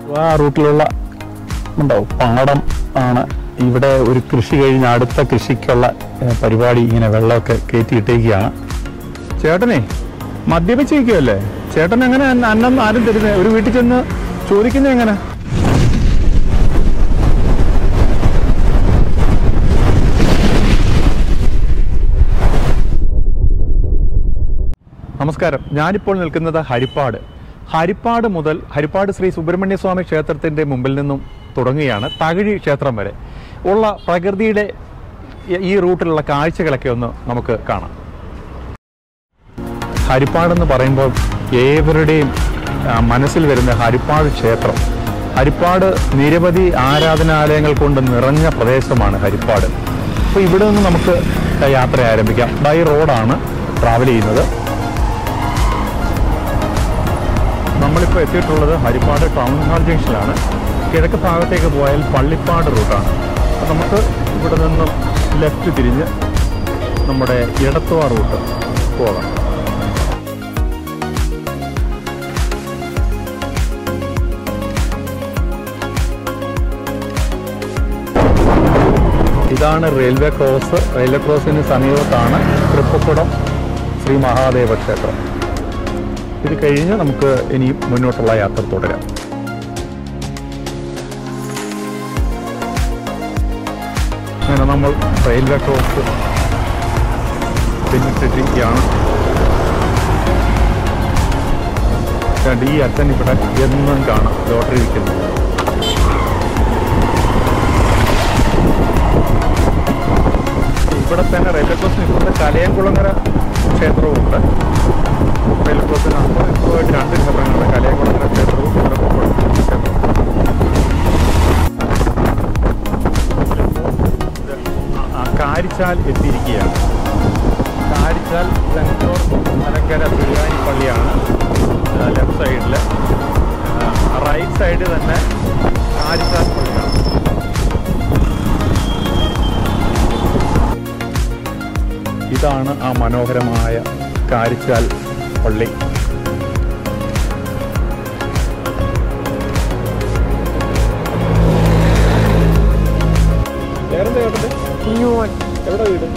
ആ റൂട്ടിലുള്ള ഉണ്ടാവും പാടം ആണ് ഇവിടെ ഒരു കൃഷി കഴിഞ്ഞ് അടുത്ത കൃഷിക്കുള്ള ഏഹ്, പരിപാടി ഇങ്ങനെ വെള്ളമൊക്കെ കയറ്റിയിട്ടേക്കുകയാണ് ചേട്ടനെ മദ്യപിച്ച് നിൽക്കുമല്ലേ ചേട്ടൻ എങ്ങനെ അന്ന- അന്നം ആരും തരുന്നത് ഒരു വീട്ടിൽ ചെന്ന് ചോദിക്കുന്നത് എങ്ങനെ നമസ്കാരം ഞാനിപ്പോൾ നിൽക്കുന്നത് ഹരിപ്പാട് ഹരിപ്പാട് മുതൽ ഹരിപ്പാട് ശ്രീ സുബ്രഹ്മണ്യ സ്വാമി ക്ഷേത്രത്തിന്റെ മുമ്പിൽ നിന്നും തുടങ്ങുകയാണ് തകഴി ക്ഷേത്രം വരെ ഉള്ള പ്രകൃതിയുടെ ഈ- ഈ റൂട്ടിലുള്ള കാഴ്ചകളൊക്കെ ഒന്ന് നമുക്ക് കാണാം ഹരിപ്പാടെന്ന് പറയുമ്പോൾ ഏവരുടെയും ആ, മനസ്സിൽ വരുന്ന ഹരിപ്പാട് ക്ഷേത്രം ഹരിപ്പാട് നിരവധി ആരാധനാലയങ്ങൾ കൊണ്ട് നിറഞ്ഞ പ്രദേശമാണ് ഹരിപ്പാട് അപ്പോൾ ഇവിടെ നിന്ന് നമുക്ക് യാത്ര ആരംഭിക്കാം ബൈ റോഡാണ് ട്രാവൽ ചെയ്യുന്നത് നമ്മളിപ്പോൾ എത്തിയിട്ടുള്ളത് ഹരിപ്പാട് ടൗൺ ഹാൾ ജംഗ്ഷനിലാണ് കിഴക്ക് ഭാഗത്തേക്ക് പോയാൽ പള്ളിപ്പാട് റൂട്ടാണ് അപ്പോൾ നമുക്ക് ഇവിടെ നിന്നും ലെഫ്റ്റ് തിരിഞ്ഞ് നമ്മുടെ ഇടത്തുവ റൂട്ട് പോകാം ഇതാണ് റെയിൽവേ ക്രോസ് റെയിൽവേ ക്രോസിന് സമീപത്താണ് തൃപ്പക്കുടം ശ്രീ മഹാദേവ ക്ഷേത്രം ഇത് കഴിഞ്ഞ് നമുക്ക് ഇനിയും മുന്നോട്ടുള്ള യാത്ര തുടരാം അങ്ങനെ നമ്മൾ റെയിൽവേ ക്രോസ് പിന്നിട്ടിരിക്കുകയാണ് രണ്ട് ഈ അച്ഛൻ ഇവിടെ എന്നും കാണാം ലോട്ടറി വിൽക്കുന്നത് ഇവിടെ തന്നെ റെയിൽവേ ക്രോസിന് ഇപ്പോഴത്തെ കലയംകുളങ്ങര ക്ഷേത്രവുമുണ്ട് റെയിൽവേ ക്രോസിന് അപ്പുറം ഇപ്പുറമായിട്ട് രണ്ട് ക്ഷേത്രങ്ങളുണ്ട് കലയംകുളങ്ങര ക്ഷേത്രവും ഇടപ്പുറം ക്ഷേത്രവും ആ- ആ കാരിച്ചാൽ എത്തിയിരിക്കുകയാണ് കാരിച്ചാൽ സെൻറ്റോർ മലങ്കര ബിരിയാണി പള്ളിയാണ് ലെഫ്റ്റ് സൈഡിൽ റൈറ്റ് സൈഡിൽ തന്നെ കാരിച്ചാൽ പള്ളിയാണ് ഇതാണ് ആ മനോഹരമായ കാരിച്ചാൽ പള്ളി എവിടെ വീട്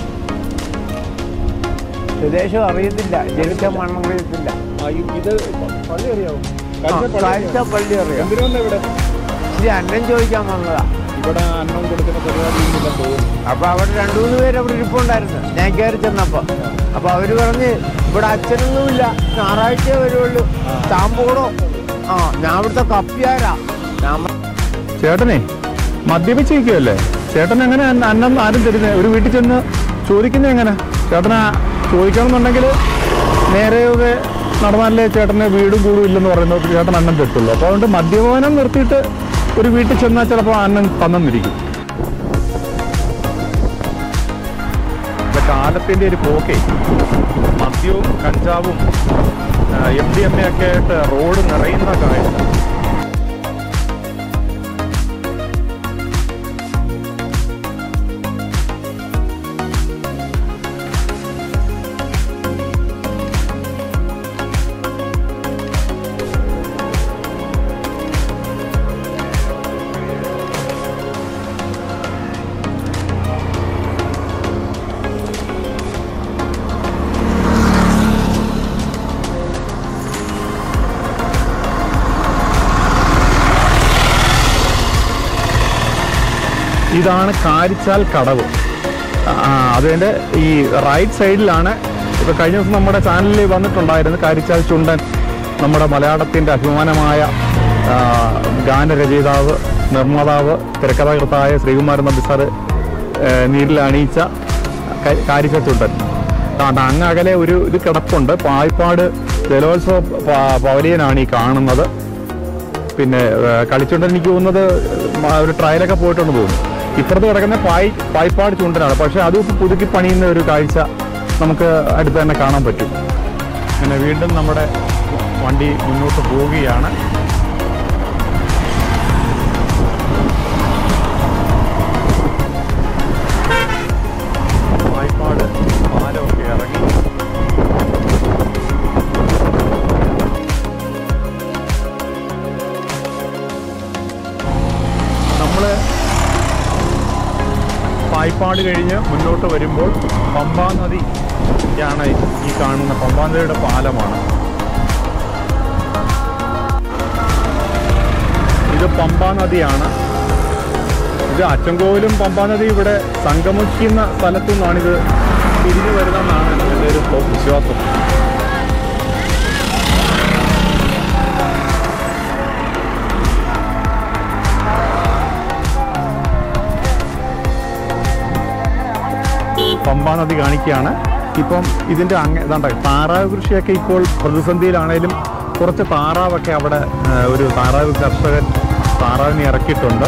സ്വദേശം അറിയത്തില്ല ജനിച്ച മണ്ണറിയത്തില്ല ഇത് പള്ളി അറിയാവോ കാഴ്ച പള്ളി അറിയാം എന്തിനാ ഇവിടെ ഇത് അന്നം ചോദിക്കാൻ വന്നതാ ഇവിടെ അന്നം കൊടുക്കുന്ന പരിപാടിയൊന്നുമില്ല തോന്നുന്നു അപ്പൊ അവിടെ രണ്ടു മൂന്ന് പേര് അവിടെ ഇരിപ്പുണ്ടായിരുന്നു ഞാൻ കയറി ചെന്നപ്പോ അപ്പൊ അവര് പറഞ്ഞ് ഇവിടെ അച്ഛനൊന്നുമില്ല ഞായറാഴ്ച വരുള്ളൂ താമ്പോടോ ആ ഞാൻ ഇവിടുത്തെ കപ്പിയാരാ ഞാൻ പ- ചേട്ടനെ മദ്യപിച്ച് നിൽക്കുമല്ലേ ചേട്ടൻ എങ്ങനെ അന്ന- അന്നം ആരും തരുന്നത് ഒരു വീട്ടിൽ ചെന്ന് ചോദിക്കുന്നത് എങ്ങനെ ചേട്ടന ചോദിക്കണമെന്നുണ്ടെങ്കിൽ നേരെയൊക്കെ നടന്നാലേ ചേട്ടന് വീടും കൂടും ഇല്ലെന്ന് പറയുന്നത് ചേട്ടൻ അന്നം തരത്തുള്ളൂ അപ്പോൾ അതുകൊണ്ട് മദ്യപാനം നിർത്തിയിട്ട് ഒരു വീട്ടിൽ ചെന്നാൽ ചിലപ്പോൾ അന്നം തന്നെന്നിരിക്കും ഇവിടെ കാലത്തിൻ്റെ ഒരു പോക്കേ മദ്യവും കഞ്ചാവും എം ഡി എം എ ഒക്കെ ആയിട്ട് റോഡ് നിറയുന്ന കാഴ്ച ഇതാണ് കാരിച്ചാൽ കടവ് ആ, അതിൻ്റെ ഈ റൈറ്റ് സൈഡിലാണ് ഇപ്പോൾ കഴിഞ്ഞ ദിവസം നമ്മുടെ ചാനലിൽ വന്നിട്ടുണ്ടായിരുന്നു കാരിച്ചാൽ ചുണ്ടൻ നമ്മുടെ മലയാളത്തിൻ്റെ അഭിമാനമായ ആ, ഗാനരചയിതാവ് നിർമ്മാതാവ് തിരക്കഥാകൃത്തായ ശ്രീകുമാരൻ നമ്പി സാറ് നീരിൽ അണിയിച്ച ക- കാരിച്ചാൽ ചുണ്ടൻ ആ, അങ്ങ് അകലെ ഒരു ഇത് കിടപ്പുണ്ട് പായ്പാട് ജലോത്സവ പ- പവലിയനാണ് ഈ കാണുന്നത് പിന്നെ ഏഹ്, കളിച്ചുകൊണ്ട് എനിക്ക് തോന്നുന്നത് മ- ഒരു ട്രയലൊക്കെ പോയിട്ടുണ്ട് തോന്നുന്നു ഇപ്പുറത്ത് കിടക്കുന്ന പായ് പായ്പാട് ചൂണ്ടനാണ് പക്ഷെ അതും ഇപ്പം പുതുക്കി പണിയുന്ന ഒരു കാഴ്ച നമുക്ക് അടുത്ത് തന്നെ കാണാൻ പറ്റും അങ്ങനെ വീണ്ടും നമ്മുടെ വണ്ടി മുന്നോട്ട് പോവുകയാണ് വായ്പാട് പാലമൊക്കെ ഇറങ്ങി വായ്പാട് കഴിഞ്ഞ് മുന്നോട്ട് വരുമ്പോൾ പമ്പാ നദിയാണ് ഈ കാണുന്ന പമ്പാ നദിയുടെ പാലമാണ് ഇത് പമ്പാ നദിയാണ് ഇത് അച്ചൻകോവിലും പമ്പാ നദി ഇവിടെ സംഗമിക്കുന്ന സ്ഥലത്തു നിന്നാണിത് തിരിഞ്ഞു വരുന്നതെന്നാണ് എൻ്റെ ഒരു വിശ്വാസം പമ്പാ നദി കാണിക്കുകയാണ് ഇപ്പം ഇതിൻ്റെ അങ്ങ ഇതാണ്ട താറാവ് കൃഷിയൊക്കെ ഇപ്പോൾ പ്രതിസന്ധിയിലാണേലും കുറച്ച് താറാവൊക്കെ അവിടെ ആ, ഒരു താറാവ് കർഷകൻ താറാവിനെ ഇറക്കിയിട്ടുണ്ട്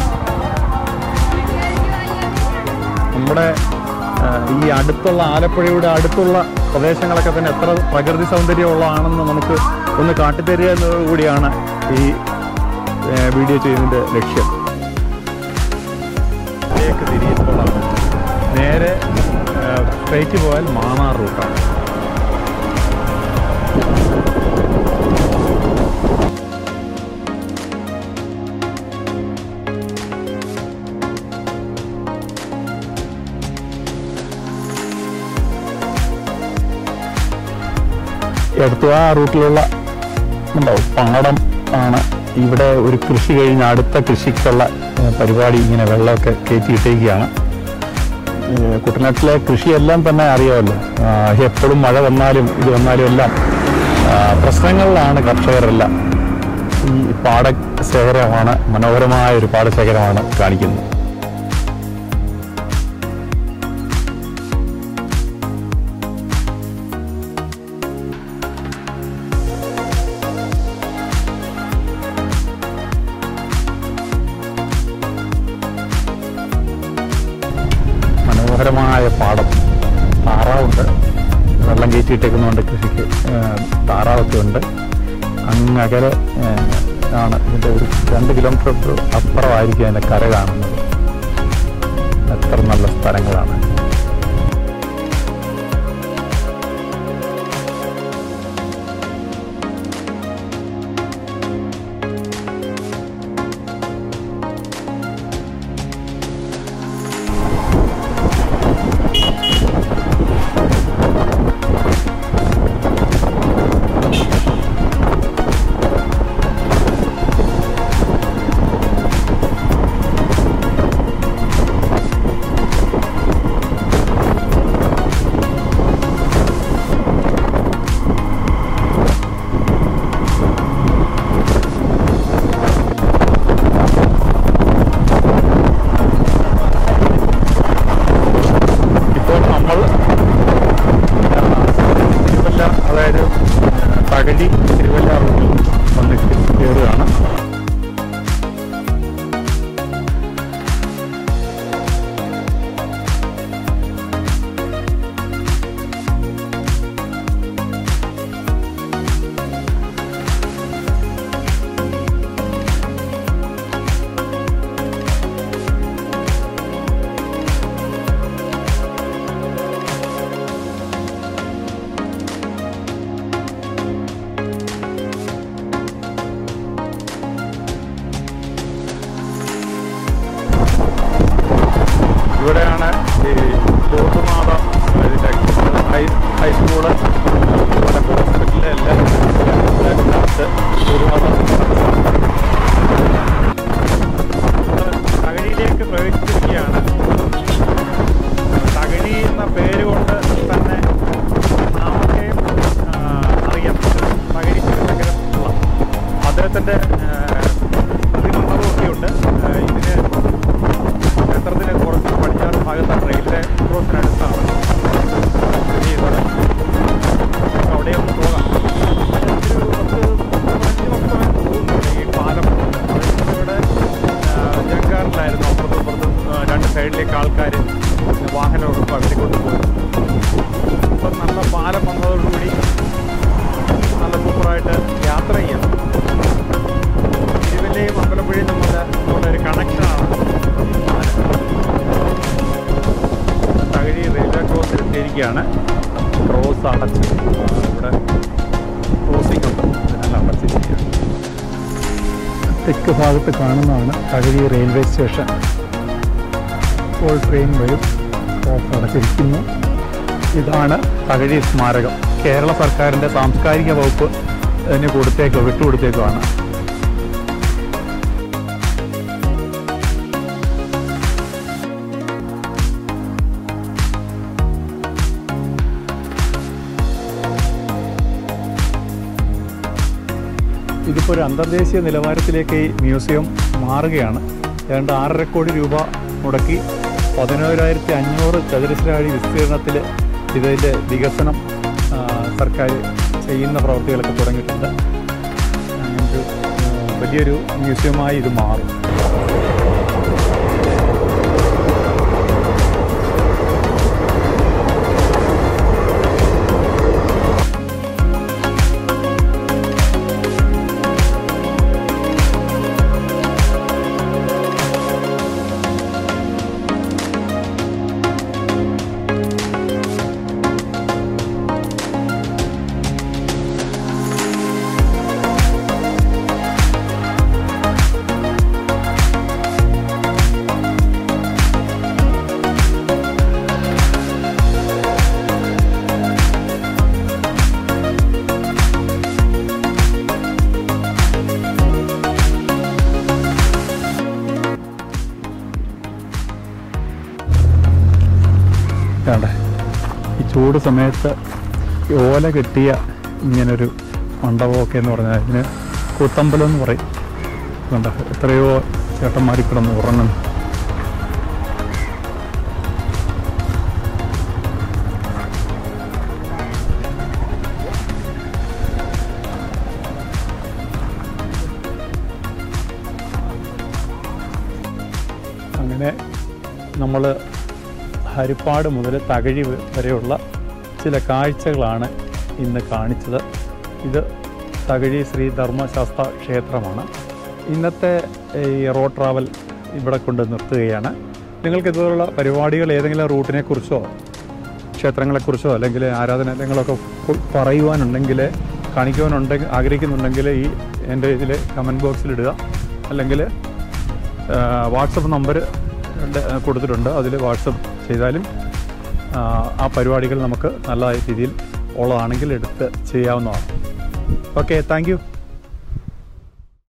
നമ്മുടെ ആ, ഈ അടുത്തുള്ള ആലപ്പുഴയുടെ അടുത്തുള്ള പ്രദേശങ്ങളൊക്കെ തന്നെ എത്ര പ്രകൃതി സൗന്ദര്യമുള്ളതാണെന്ന് നമുക്ക് ഒന്ന് കാട്ടിത്തരിക എന്നത് കൂടിയാണ് ഈ ആ, വീഡിയോ ചെയ്യുന്നതിൻ്റെ ലക്ഷ്യം ഇതിലേക്ക് തിരിയുമ്പോഴാണ് നേരെ സ്ട്രൈറ്റ് പോയാൽ മാന്നാർ റൂട്ടാണ് എടുത്തു ആ റൂട്ടിലുള്ള ഉണ്ടാവും പാടം ആണ് ഇവിടെ ഒരു കൃഷി കഴിഞ്ഞ് അടുത്ത കൃഷിക്കുള്ള ഏഹ്, പരിപാടി ഇങ്ങനെ വെള്ളമൊക്കെ കയറ്റിയിട്ടേക്കുകയാണ് ഏഹ്, കുട്ടനാട്ടിലെ കൃഷിയെല്ലാം തന്നെ അറിയാമല്ലോ ആഹ്, എപ്പോഴും മഴ വന്നാലും ഇത് വന്നാലും എല്ലാം ആഹ്, പ്രശ്നങ്ങളിലാണ് കർഷകരെല്ലാം ഈ പാടശേഖരമാണ് മനോഹരമായ ഒരു പാടശേഖരമാണ് കാണിക്കുന്നത് മനോഹരമായ പാടം താറാവുണ്ട് വെള്ളം കയറ്റിയിട്ടേക്കുന്നതുകൊണ്ട് കൃഷിക്ക് ഏഹ്, താറാവൊക്കെ ഉണ്ട് അങ്ങകലെ ഏഹ്, ആണ് ഇതിൻ്റെ ഒരു രണ്ട് കിലോമീറ്റർ അപ്പുറമായിരിക്കും അതിൻ്റെ കര കാണുന്നത് എത്ര നല്ല സ്ഥലങ്ങളാണ് ഇപ്പോൾ നമ്മൾ തിരുവല്ല അതായത് തകഴി തിരുവല്ല റൂട്ടിൽ വന്ന് കയറുകയാണ് ഇവിടെയാണ് ഈ ലോകമാത ഇതിൻ്റെ ഹൈ ഹൈസ്കൂള് അതുപോലെ ഹോസ്പിറ്റലിലെ എല്ലാം അടുത്ത് ലോകമാത തകഴിയിലേക്ക് പ്രവേശിച്ചിരിക്കുകയാണ് തകഴി എന്ന പേര് കൊണ്ട് തന്നെ നാമൊക്കെയും അറിയാം തകഴി ശിവശങ്കരൻ പിള്ള അദ്ദേഹത്തിൻ്റെ പ്രതിമണ്ഡപമൊക്കെയുണ്ട് ആ, ഇതിന് ക്ഷേത്രത്തിന് കുറച്ച് പടിഞ്ഞാറ് ഭാഗത്താണ് റെയിൽവേ ക്രോസിനടുത്താണ് സ്ഥിതി ചെയ്യുന്നത് നമുക്ക് അവിടെ ഒന്ന് പോകാം ഒരു പത്ത് പതിനഞ്ച് വർഷമായി തോന്നുന്നു ഈ പാലം ഇവിടെ ജങ്കാറിലായിരുന്നു അപ്പുറത്തും ഇപ്പുറത്തും ആ, രണ്ട് സൈഡിലേക്ക് ആൾക്കാർ വാഹനമൊക്കെ പകുതി കൊണ്ടുപോയി ഇപ്പം നല്ല പാലം വന്നതോടുകൂടി നല്ല സൂപ്പറായിട്ട് യാത്ര ചെയ്യാം തിരുവല്ലയും അമ്പലപ്പുഴയും തമ്മിൽ നമ്മുടെ ഒരു കണക്ഷനാണ് തകഴി റെയിൽവേ ക്രോസിൽ എത്തിയിരിക്കുകയാണ് ക്രോസ് അടച്ച് ആ, ഇവിടെ ക്രോസിംഗ് ഉണ്ട് ഇതിനെല്ലാം അടച്ചിരിക്കുകയാണ് തെക്ക് ഭാഗത്ത് കാണുന്നതാണ് തകഴി റെയിൽവേ സ്റ്റേഷൻ ഇപ്പോൾ ട്രെയിൻ വരും ഷോപ്പ് അടച്ചിരിക്കുന്നു ഇതാണ് തകഴി സ്മാരകം കേരള സർക്കാരിൻ്റെ സാംസ്കാരിക വകുപ്പ് ഇതിന് കൊടുത്തേക്കോ വിട്ടുകൊടുത്തേക്കുമാണ് ഇതിപ്പോൾ ഒരു അന്തർദേശീയ നിലവാരത്തിലേക്ക് ഈ മ്യൂസിയം മാറുകയാണ് ഏതാണ്ട് ആറര കോടി രൂപ മുടക്കി പതിനോരായിരത്തി അഞ്ഞൂറ് ചതുരശ്ര അടി വിസ്തീർണത്തിൽ ഇതിൻ്റെ വികസനം ആ, സർക്കാർ ചെയ്യുന്ന പ്രവൃത്തികളൊക്കെ തുടങ്ങിയിട്ടുണ്ട് അങ്ങനൊരു ആ, വലിയൊരു മ്യൂസിയമായി ഇത് മാറും വേണ്ട ഈ ചൂട് സമയത്ത് ഈ ഓല കെട്ടിയ ഇങ്ങനൊരു മണ്ഡപമൊക്കെ എന്ന് പറഞ്ഞാൽ ഇതിന് കൂത്തമ്പലം എന്ന് പറയും വേണ്ട എത്രയോ ചേട്ടന്മാരി കിടന്ന് ഉറങ്ങുന്നു അങ്ങനെ നമ്മൾ ഹരിപ്പാട് മുതൽ തകഴി വരെയുള്ള ചില കാഴ്ചകളാണ് ഇന്ന് കാണിച്ചത് ഇത് തകഴി ശ്രീ ധർമ്മശാസ്ത്ര ക്ഷേത്രമാണ് ഇന്നത്തെ ഈ റോഡ് ട്രാവൽ ഇവിടെ കൊണ്ട് നിർത്തുകയാണ് നിങ്ങൾക്ക് ഇതുപോലുള്ള പരിപാടികൾ ഏതെങ്കിലും റൂട്ടിനെ കുറിച്ചോ ക്ഷേത്രങ്ങളെക്കുറിച്ചോ അല്ലെങ്കിൽ ആരാധനാലയങ്ങളൊക്കെ കു- പറയുവാനുണ്ടെങ്കിൽ കാണിക്കുവാനുണ്ടെങ്കിൽ ആഗ്രഹിക്കുന്നുണ്ടെങ്കിൽ ഈ എൻ്റെ ഇതിൽ കമൻറ്റ് ബോക്സിൽ ഇടുക അല്ലെങ്കിൽ വാട്സപ്പ് നമ്പർ കൊടുത്തിട്ടുണ്ട് അതിൽ വാട്സപ്പ് ചെയ്താലും ആ, ആ പരിപാടികൾ നമുക്ക് നല്ല രീതിയിൽ ഉള്ളതാണെങ്കിൽ എടുത്ത് ചെയ്യാവുന്നതാണ് ഓക്കെ താങ്ക് യു